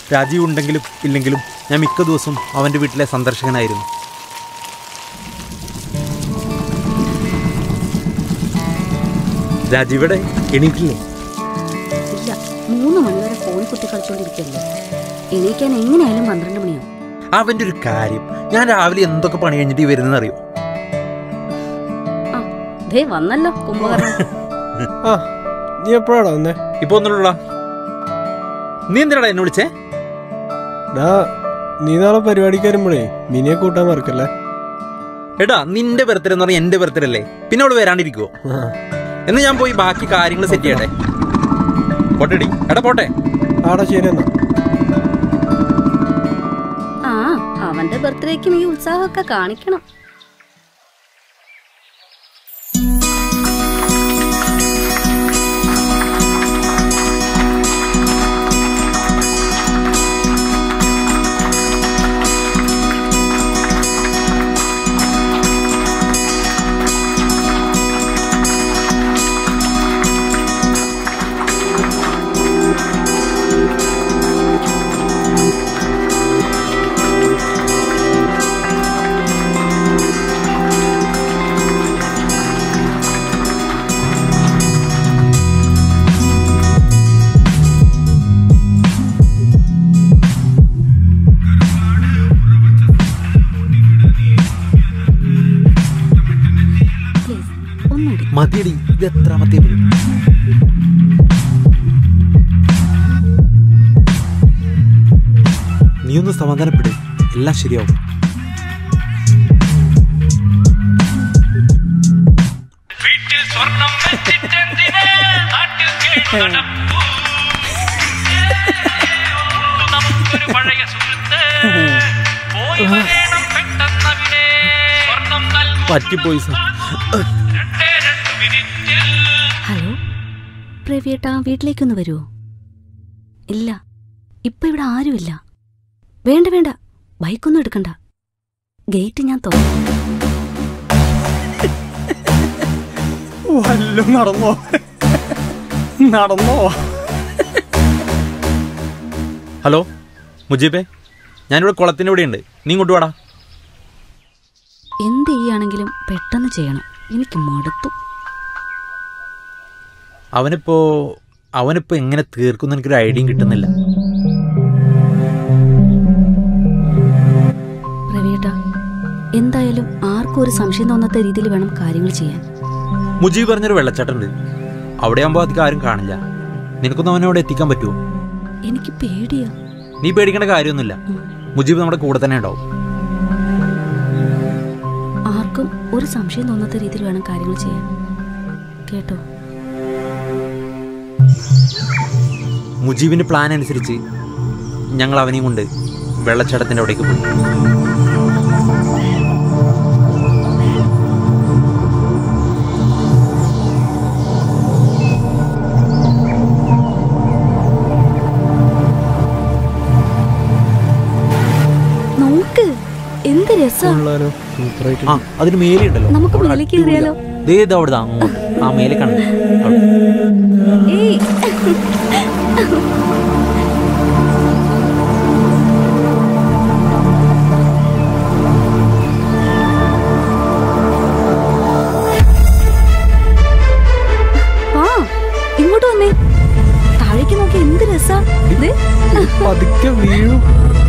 രാജീവ് ഉണ്ടെങ്കിലും ഇല്ലെങ്കിലും ഞാൻ മിക്ക ദിവസവും അവൻ്റെ വീട്ടിലെ സന്ദർശകനായിരുന്നു രാജീവിടെ എണീറ്റില്ലേ ഇല്ല മൂന്ന് മണിവരെ ഫോൺ കുത്തി കളിച്ചോണ്ടിരിക്കല്ലേ എണീക്കാൻ എങ്ങനെയായാലും പന്ത്രണ്ട് മണിയാവും അവൻ്റെ ഒരു കാര്യം ഞാൻ രാവിലെ എന്തൊക്കെ പണി കഴിഞ്ഞിട്ട് ഈ വരുന്നതെന്ന് അറിയോ ആ ദേ വന്നല്ലോ കുംഭകർണൻ ആ നീ എപ്പോഴാടാ വന്നേ ഇപ്പൊ ഒന്നുള്ളൂടാ നീ എന്തിനാടാ എന്നെ വിളിച്ചേ ഡാ നീ നാളെ പരിപാടിക്ക് വരുമ്പോഴേ മിനിയെ കൂട്ടാൻ മറക്കല്ലേ എടാ നിന്റെ ബർത്ത്ഡേ എന്ന് പറഞ്ഞാൽ എന്റെ ബർത്ത്ഡേ അല്ലേ പിന്നെ അവള് വരാണ്ടിരിക്കുവോ ആ. എന്ന് ഞാൻ പോയി ബാക്കി കാര്യങ്ങൾ സെറ്റ് ചെയ്യട്ടെ പോട്ടെടി എടാ പോട്ടെ ആടാ ശരി എന്നാ ആ അവന്റെ ബർത്ത്ഡേക്ക് നീ ഉത്സാഹമൊക്കെ കാണിക്കണം പ്ലീസ് ഒന്നുകൂടി മതിയടി ഇത് എത്രാമത്തെ വരും നീ ഒന്ന് സമാധാനപ്പെട് എല്ലാം ശരിയാവും വീട്ടിൽ സ്വർണം വെച്ചിട്ടെന്തിന് നാട്ടിൽ കേട്ടു നടപ്പു ഉള്ളു നമുക്കൊരു പഴയ സുഹൃത്ത് പോയി വരേണം പെട്ടെന്നവിടെ സ്വർണം നൽകും പറ്റിപ്പോയി സാർ രണ്ടേ രണ്ട് മിനിറ്റിൽ ഹലോ പ്രവിയേട്ടാ വീട്ടിലേക്കൊന്ന് വരുമോ ഇല്ല ഇപ്പൊ ഇവിടെ ആരുമില്ല വേണ്ട വേണ്ട ബൈക്കൊന്നും എടുക്കണ്ട ഗേറ്റ് ഞാൻ തുറന്നു വല്ലതും നടന്നോ നടന്നോ ഹലോ മുജീബേ ഞാനിവിടെ കുളത്തിൻ്റെ ഇവിടെയുണ്ട് നീ ഇങ്ങോട്ട് വാടാ എന്ത് ചെയ്യുകയാണെങ്കിലും പെട്ടെന്ന് ചെയ്യണം എനിക്ക് മടുത്തു അവനിപ്പോ അവനിപ്പോ എങ്ങനെ തീർക്കുന്ന എനിക്കൊരു ഐഡിയയും കിട്ടുന്നില്ല പ്രവിയേട്ടാ എന്തായാലും ആർക്കും ഒരു സംശയം തോന്നാത്ത രീതിയിൽ വേണം കാര്യങ്ങൾ ചെയ്യാൻ മുജീബ് പറഞ്ഞൊരു വെള്ളച്ചാട്ടമുണ്ട് അവിടെ ആകുമ്പോൾ അധികം ആരും കാണില്ല നിനക്കൊന്നും അവനെ അവിടെ എത്തിക്കാൻ പറ്റുമോ എനിക്ക് പേടിയാ നീ പേടിക്കേണ്ട കാര്യമൊന്നുമില്ല മുജീബ് നമ്മുടെ കൂടെ തന്നെ ഉണ്ടാവും ആർക്കും ഒരു സംശയം തോന്നാത്ത രീതിയിൽ വേണം കാര്യങ്ങൾ ചെയ്യാൻ കേട്ടോ മുജീബിന്റെ പ്ലാൻ അനുസരിച്ച് ഞങ്ങൾ അവനെയും കൊണ്ട് വെള്ളച്ചാട്ടത്തിന്റെ അവിടേക്ക് പോയി നോക്ക് എന്ത് രസാ ഉള്ളാലോ സൂപ്പറായിട്ട് ആ അതിന് മേലെ ഉണ്ടല്ലോ നമുക്ക് അവിടെ മേലേക്ക് കയറിയാലോ? അടിപൊളിയാ. ദേ ഇത് അവിടെ അങ്ങോട്ട് ആ മേലെ കണ്ടു ഏയ് ആ ഇങ്ങോട്ട് വന്നേ താഴേക്ക് നോക്കി എന്ത് രസാ ദേ, പതുക്കെ വീഴും